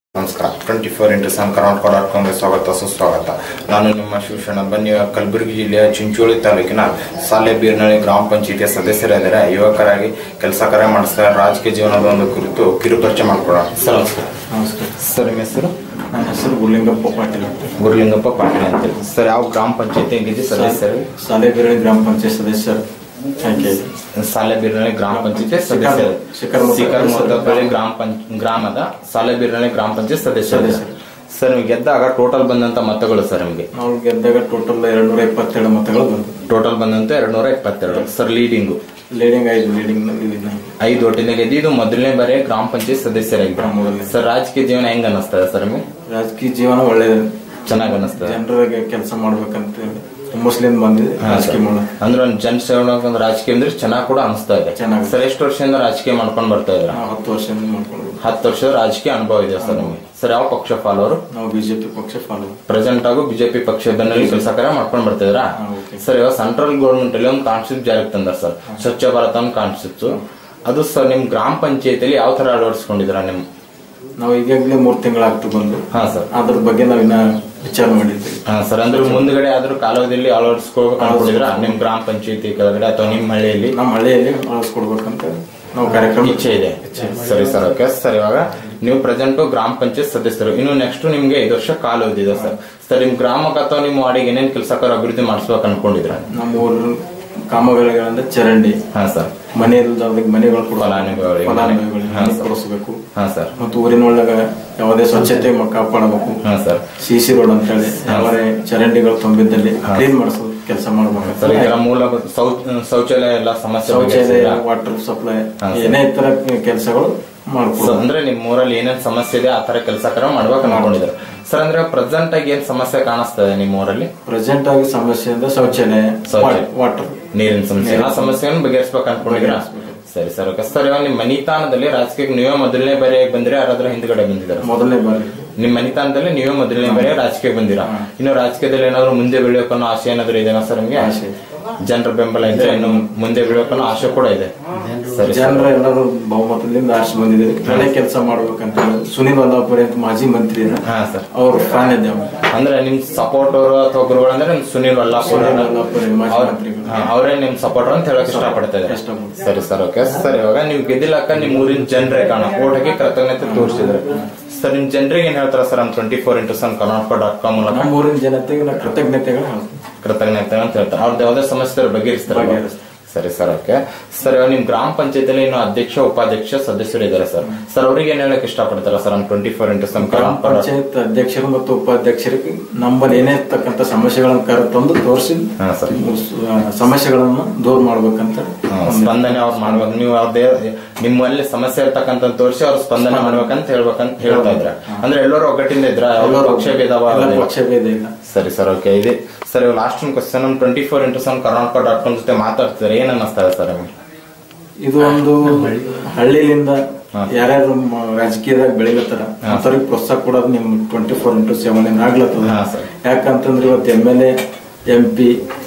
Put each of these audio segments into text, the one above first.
ನಮಸ್ಕಾರ twenty four into seven Karnataka dot ಕಾಮ್ಗೆ ಸ್ವಾಗತ ಸುಸ್ವಾಗತ ನಾನು ನಿಮ್ಮ ಶಿವಶರಣ ಬನ್ನಿ ಕಲಬುರಗಿ ಜಿಲ್ಲೆಯ ಚಿಂಚೋಳಿ ತಾಲೂಕಿನ ಸಾಲೆಬೀರ್ನಳ್ಳಿ ಗ್ರಾಮ ಪಂಚಾಯಿತಿಯ ಸದಸ್ಯರಾದರೆ ಯುವಕರಾಗಿ ಕೆಲಸ ಕಾರ್ಯ ಮಾಡಿಸ್ತಾರೆ ರಾಜಕೀಯ ಜೀವನದ ಒಂದು ಕುರಿತು ಕಿರುಪರಿಚಯ ಮಾಡ್ಕೊಳ್ಳೋಣ ಸರ್ ನಮಸ್ಕಾರ ನಮಸ್ಕಾರ ಸರ್ ನಿಮ್ಮ ಹೆಸರು ನನ್ನ ಹೆಸರು ಗುರುಲಿಂಗಪ್ಪ ಪಾಟೀಲ್ ಅಂತ. ಗುರುಲಿಂಗಪ್ಪ ಪಾಟೀಲ್ ಅಂತೇಳಿ ಸರ್ ಯಾವ ಗ್ರಾಮ ಪಂಚಾಯತಿ ಹೆಂಗಿದೆ ಸದಸ್ಯರು ಸಾಲೆಬೇರೆ ಗ್ರಾಮ ಪಂಚಾಯತ್ ಸದಸ್ಯರು ಆಯ್ಕೆ ಸಾಲೆಬೀರ್ನಳ್ಳಿ ಗ್ರಾಮ ಪಂಚಾಯತಿ ಸದಸ್ಯರು ಶಿಖರ್ ಮೊತ್ತ- ಶಿಖರ್ ಮೊತ್ತಪಳ್ಳಿ ಗ್ರಾಮ ಪಂಚ ಗ್ರಾಮದ ಸಾಲೆಬೀರ್ನಳ್ಳಿ ಗ್ರಾಮ ಪಂಚಾಯತ್ ಸದಸ್ಯರು ಸದಸ್ಯರು. ಸರ್ ನೀವು ಗೆದ್ದಾಗ ಟೋಟಲ್ ಬಂದಂತ ಮತಗಳು ಸರ್ ನಿಮಗೆ ನಾವು ಗೆದ್ದಾಗ ಟೋಟಲ್ ಎರಡು ನೂರ ಇಪ್ಪತ್ತೆರಡು ಮತಗಳು ಬಂತು ಟೋಟಲ್ ಬಂದಂತೆ ಎರಡ್ ನೂರ ಇಪ್ಪತ್ತೆರಡು ಸರ್ ಲೀಡಿಂಗು ಲೀಡಿಂಗ್ ಐದು ಲೀಡಿಂಗ್ ಇದನ್ನ ಐದು ಒಟ್ಟಿನ ಗೆದ್ದು ಇದು ಮೊದಲನೇ ಬಾರಿ ಗ್ರಾಮ ಪಂಚಾಯತ್ ಸದಸ್ಯರಾಗಿದ್ದರು ಹಾ, ಮೊದಲನೇ. ಸರ್ ರಾಜಕೀಯ ಜೀವನ ಹೆಂಗ್ ಅನಿಸ್ತದೆ ಸರ್ ನಿಮಗೆ ರಾಜಕೀಯ ಜೀವನ ಒಳ್ಳೆಯದು ಚೆನ್ನಾಗ್ ಅನಿಸ್ತದೆ ಜನರಿಗೆ ಕೆಲಸ ಮಾಡ್ಬೇಕಂತ ಮುಸ್ಲಿಂ ಬಂದಿದೆ ರಾಜಕೀಯ ಮಾಡೋದು ಅಂದ್ರೆ ಒಂದು ಜನ ಸೇವನ ಒಂದು ರಾಜಕೀಯ ಅಂದ್ರೆ ಚೆನ್ನಾಗ್ ಕೂಡ ಅನಿಸ್ತಾ ಇದೆ ಚೆನ್ನಾಗ್. ಸರ್ ಎಷ್ಟು ವರ್ಷದಿಂದ ರಾಜಕೀಯ ಮಾಡ್ಕೊಂಡು ಬರ್ತಾ ಇದ್ರ ನಾವು ಹತ್ತು ವರ್ಷದಿಂದ ಮಾಡ್ಕೊಂಡು ಹತ್ತು ವರ್ಷದ ರಾಜಕೀಯ ಅನುಭವ ಇದೆ ಸರ್ ನಿಮಗೆ ಸರ್ ಯಾವ ಪಕ್ಷ ಫಾಲೋರು ನಾವು ಬಿಜೆಪಿ ಪಕ್ಷ ಫಾಲೋ ಪ್ರೆಸೆಂಟ್ ಆಗು ಬಿಜೆಪಿ ಪಕ್ಷ ಬೆನ್ನಲ್ಲಿ ಕೆಲಸ ಕಾರ್ಯ ಮಾಡ್ಕೊಂಡು ಬರ್ತಿದ್ರಾ ಹಾ, okay. ಸರ್ ಇವಾಗ ಸೆಂಟ್ರಲ್ ಗೌರ್ಮೆಂಟ್ ಅಲ್ಲಿ ಒಂದು ಕಾನ್ಸೆಪ್ಟ್ ಜಾರಿಗೆ ತಂದಾರ ಸರ್ ಸ್ವಚ್ಛ ಭಾರತ ಒಂದು ಕಾನ್ಸೆಪ್ಟ್ ಅದು ಸರ್ ನಿಮ್ ಗ್ರಾಮ ಪಂಚಾಯತಿಯಲ್ಲಿ ಯಾವ ತರ ಅಳವಡಿಸ್ಕೊಂಡಿದ್ರ ನಿಮ್ ನಾವು ಈಗಾಗಲೇ ಮೂರ್ ತಿಂಗಳಾಗ್ತು ಬಂದು ಹಾ ಸರ್ ಅದ್ರ ಬಗ್ಗೆ ನಾವಿನ್ನ ವಿಚಾರ ಮಾಡಿದ್ವಿ ಹಾ ಸರ್ ಅಂದ್ರೆ ಮುಂದ್ಗಡೆ ಆದ್ರೂ ಕಾಲವಧಿಯಲ್ಲಿ ಅಳವಡಿಸ್ಕೋಬೇಕು ಅನ್ಕೊಂಡಿದ್ರ ನಿಮ್ ಗ್ರಾಮ ಪಂಚಾಯತಿ ಕೆಳಗಡೆ ಅಥವಾ ನಿಮ್ ಹಳ್ಳಿಯಲ್ಲಿ ನಮ್ಮ ಹಳ್ಳಿಯಲ್ಲಿ ಅಳವಡಿಸ್ಕೊಡ್ಬೇಕಂತ ನಾವು ಕಾರ್ಯಕ್ರಮ ಇಚ್ಛೆ ಇದೆ ಸರಿ ಸರ್ ಓಕೆ ಸರ್ ಇವಾಗ ನೀವು ಪ್ರೆಸೆಂಟ್ ಗ್ರಾಮ ಪಂಚಾಯತ್ ಸದಸ್ಯರು ಇನ್ನು ನೆಕ್ಸ್ಟ್ ನಿಮ್ಗೆ ಐದು ವರ್ಷ ಕಾಲಾವಧಿ ಇದೆ ಸರ್ ಸರ್ ನಿಮ್ ಗ್ರಾಮಕ್ಕೆ ಅಥವಾ ನಿಮ್ಮ ವಾರ್ಡಿಗೆ ಏನೇನ್ ಕೆಲಸಕಾರ ಅಭಿವೃದ್ಧಿ ಮಾಡಿಸ್ಬೇಕು ಅನ್ಕೊಂಡಿದ್ರ ನಮ್ಮ ಊರು ಕಾಮಗಾರಿಗಳಂದ್ರೆ ಚರಂಡಿ ಹಾ ಸರ್ ಮನೆ ಇಲ್ದವ್ರಿಗೆ ಮನೆಗಳು ಕೊಡೋ ಫಲಾನುಭವಿಗಳಿಗೆ ಫಲಾನುಭವಿಗಳಿಗೆ ಹಾ, ಮನೆ ಸರ್. ಕೊಡಿಸ್ಬೇಕು ಹಾ ಸರ್ ಮತ್ತು ಊರಿನೊಳಗ ಯಾವುದೇ ಸ್ವಚ್ಛತೆ ಮ- ಕಾಪಾಡಬೇಕು ಹಾ ಸರ್ ಸಿ ಸಿ ರೋಡ್ ಅಂತ ಹೇಳಿ ಯಾವುದೇ ಚರಂಡಿಗಳು ತುಂಬಿದ್ದಲ್ಲಿ ಕ್ಲೀನ್ ಮಾಡಿಸೋದು ಕೆಲಸ ಸರ್ ಮಾಡ್ಬೇಕು ಇದರ ಮೂಲ ಶೌಚ ಶೌಚಾಲಯ ಎಲ್ಲ ಸಮಸ್ಯೆ ಶೌಚಾಲಯ ಬಗೆಹರಿಸಿದ್ರಾ? ವಾಟರ್ ಸಪ್ಲೈ ಹಾ, ಸರ್. ಏನೇ ತರ ಕೆಲಸಗಳು ಸೊ ಮಾಡ್ಕೊಡ್ಬೇಕು ಅಂದ್ರೆ ನಿಮ್ ಊರಲ್ಲಿ ಏನೇನ್ ಸಮಸ್ಯೆ ಇದೆ ಆ ತರ ಕೆಲಸ ಕಾರ್ಯ ಮಾಡ್ಬೇಕು ಅನ್ಕೊಂಡಿದ್ರು ಸರ್ ಅಂದ್ರೆ ಪ್ರೆಸೆಂಟ್ ಆಗಿ ಏನ್ ಸಮಸ್ಯೆ ಕಾಣಿಸ್ತದೆ ನಿಮ್ ಊರಲ್ಲಿ ಪ್ರೆಸೆಂಟ್ ಆಗಿ ಸಮಸ್ಯೆ ಅಂದ್ರೆ ಶೌಚಾಲಯ ಶೌಚಾಲಯ. ವಾಟರ್ ನೀರಿನ ಸಮಸ್ಯೆ ಆ ಸಮಸ್ಯೆಯನ್ನು ಬಗೆಹರಿಸ್ಬೇಕು ಅನ್ಕೊಂಡಿದ್ರ ಬಗೆಹರಿಸ್ಬೇಕು. ಸರಿ ಸರ್ ಓಕೆ ಸರ್ ಇವಾಗ ನಿಮ್ ಮನಿತಾನದಲ್ಲಿ ರಾಜಕೀಯಕ್ಕೆ ನೀವೇ ಮೊದಲನೇ ಬಾರಿ ಬಂದ್ರೆ ಯಾರಾದ್ರೂ ಹಿಂದ್ಗಡೆ ಬಂದಿದ್ದಾರೆ ಮೊದಲನೇ ಬಾರಿ ನಿಮ್ ಮನಿತಾನದಲ್ಲಿ ನೀವೇ ಮೊದಲನೇ ಬಾರಿ ರಾಜಕೀಯ ಬಂದಿರಾ ಇನ್ನು ರಾಜಕೀಯದಲ್ಲಿ ಏನಾದ್ರು ಮುಂದೆ ಬೆಳೆಯೋಕನ್ನೋ ಆಸೆ ಏನಾದ್ರು ಇದೆನಾ ಸರ್ ನಿಮ್ಗೆ ಆಸೆ ಇದೆ. ಜನರ ಬೆಂಬಲ ಇದ್ರೆ ಇನ್ನು ಮುಂದೆ ಬೆಳೆಯೋಕನ್ನೋ ಆಸೆ ಕೂಡ ಇದೆ ಸರಿ ಸರ್ ಜನರ ಎಲ್ಲರೂ ಬಹುಮತದಿಂದ ಆರ್ಸಿ ಬಂದಿದ್ದಾರೆ ಒಳ್ಳೆ ಕೆಲಸ ಮಾಡ್ಬೇಕಂತ ಹೇಳಿ ಸುನಿಲ್ ಅಲ್ಲಾಪುರಿ ಅಂತ ಮಾಜಿ ಮಂತ್ರಿ ಇದ್ದಾರೆ. ಹಾ ಸರ್ ಅವ್ರ ಫ್ಯಾನ್ ಇದ್ದೇವೆ ಅಂದ್ರೆ ನಿಮ್ ಸಪೋರ್ಟ್ ಅವರು ಅಥವಾ ಗುರುಗಳು ಅಂದ್ರೆ ನಿಮ್ ಸುನಿಲ್ ವಲ್ಲಾಪುರ ಸುನಿಲ್ ಅಲ್ಲಾಪುರಿ ಮಾಜಿ ಮಂತ್ರಿಗಳು ಅವರೇ ನಿಮ್ ಸಪೋರ್ಟರ್ ಅಂತ ಹೇಳಕ್ ಇಷ್ಟಪಡ್ತಾ ಇದ್ದಾರೆ ಇಷ್ಟಪಡ್ತಾರೆ. ಸರಿ ಸರ್ ಓಕೆ ಸರ್ ಇವಾಗ ನೀವು ಗೆದ್ದಿಲ್ಲಕ್ಕ ನಿಮ್ ಊರಿನ ಜನರೇ ಕಾಣ ಓಟಕ್ಕೆ ಕೃತಜ್ಞತೆ ತೋರಿಸಿದ್ರೆ ಸರ್ ನಿಮ್ ಜನರಿಗೆ ಏನ್ ಹೇಳ್ತಾರ ಸರ್ ನಮ್ twenty four into seven Karnataka dot com ಮೂಲಕ ನಮ್ಮ ಊರಿನ ಜನತೆಗೆ ನಾ ಕೃತಜ್ಞತೆಗಳು ಹೇಳ್ತೀನಿ. ಕೃತಜ್ಞತೆ ಅಂತ ಹೇಳ್ತಾರೆ ಅವ್ರದ್ದು ಯಾವ್ದೇ ಸಮಸ್ಯೆ ಬಗೆಹರಿಸ್ತಾರೆ ಬಗೆಹರಿಸ್ತಾರೆ. ಸರಿ ಸರ್ ಓಕೆ ಸರ್ ಇವಾಗ ನಿಮ್ ಗ್ರಾಮ ಪಂಚಾಯತಿಯಲ್ಲಿ ಇನ್ನು ಅಧ್ಯಕ್ಷ ಉಪಾಧ್ಯಕ್ಷ ಸದಸ್ಯರು ಇದ್ದಾರೆ ಸರ್ ಸರ್ ಅವ್ರಿಗೆ ಏನ್ ಹೇಳಕ್ ಇಷ್ಟಪಡ್ತಾರ ಸರ್ ನಮ್ ಟ್ವೆಂಟಿ ಫೋರ್ ಇಂಟು ಸನ್ ಗ್ರಾಮ ಕರ್ನಾಟಕ ಪಂಚಾಯತ್ ಅಧ್ಯಕ್ಷರು ಮತ್ತು ಉಪಾಧ್ಯಕ್ಷರಿಗೆ ನಮ್ಮಲ್ಲಿ ಏನೇ ಇರ್ತಕ್ಕಂಥ ಸಮಸ್ಯೆಗಳನ್ನು ಕರೆ ತಂದು ತೋರಿಸಿ ಹಾ ಸರ್ ಸಮಸ್ಯೆಗಳನ್ನು ದೂರ ಮಾಡ್ಬೇಕಂತ ಹಾ, ಸ್ಪಂದನೆ ಅವ್ರು ಮಾಡ್ಬೇಕು ನೀವು ಅವ್ರದೇ ನಿಮ್ಮಲ್ಲಿ ಸಮಸ್ಯೆ ಇರ್ತಕ್ಕಂತ ತೋರಿಸಿ ಅವ್ರು ಸ್ಪಂದನೆ ಮಾಡ್ಬೇಕಂತ ಹೇಳ್ಬೇಕಂತ ಹೇಳ್ತಾ ಇದ್ರ ಅಂದ್ರೆ ಎಲ್ಲರೂ ಒಗ್ಗಟ್ಟಿಂದ ಇದ್ರ ಎಲ್ಲರೂ ಪಕ್ಷ ಭೇದವ ಎಲ್ಲ ಇಲ್ಲ. ಪಕ್ಷ ಭೇದ ಇಲ್ಲ ಸರಿ ಸರ್ ಓಕೆ ಇದೆ ಸರ್ ಇವಾಗ ಲಾಸ್ಟ್ ಒಂದು ಕ್ವಶನ್ ನಮ್ twenty four into seven Karnataka dot com ಜೊತೆ ಮಾತಾಡ್ತಿದ್ದಾರೆ ಏನ್ ಅನ್ನಿಸ್ತಾ ಇದೆ ಸರ್ ನಿಮ್ಗೆ ಇದು ಒಂದು ಹಳ್ಳಿಲಿಂದ ಯಾರ್ಯಾರು ಮ- ರಾಜಕೀಯದಾಗ ಬೆಳಿಲತ್ತಾರ ಅಂತವ್ರಿಗೆ ಪ್ರೋತ್ಸಾಹ ಕೊಡೋದು ನಿಮ್ ಟ್ವೆಂಟಿ ಫೋರ್ ಇಂಟು ಸೆವೆನ್ ಆಗ್ಲತ್ತದ ಹಾ, ಸರ್. ಯಾಕಂತಂದ್ರೆ ಇವತ್ತು M L A M P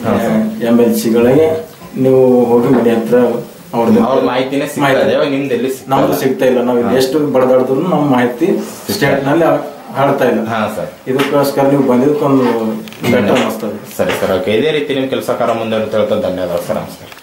M L ಸಿಗಳಿಗೆ ನೀವು ಹೋಗಿ ಮನೆ ಹತ್ರ ಅವ್ರದ್ದು ಅವ್ರ ಮಾಹಿತಿನೇ ಸಿಗ್ತಾ ಇದೆ ನಿಮ್ದು ಎಲ್ಲಿ ಸಿಗ್ತಾ ನಮ್ದು ಇಲ್ಲ. ಸಿಗ್ತಾ ಇಲ್ಲ ನಾವು ಎಷ್ಟು ಬಡದಾಡಿದ್ರು ನಮ್ಮ ಮಾಹಿತಿ ಸ್ಟೇಟ್ ನಲ್ಲಿ ಹಾಡ್ತಾ ಇಲ್ಲ ಹಾ ಸರ್ ಇದಕ್ಕೋಸ್ಕರ ನೀವು ಬಂದಿದ್ದಕ್ಕೊಂದು ಬೆಟ್ಟ ಅನ್ನಿಸ್ತದೆ ಸರಿ ಸರ್ ಓಕೆ ಇದೇ ರೀತಿ ನಿಮ್ ಕೆಲಸ ಕಾರ್ಯ ಮುಂದೆ ಹೇಳ್ತಾ ಧನ್ಯವಾದ ಸರ್ ನಮಸ್ಕಾರ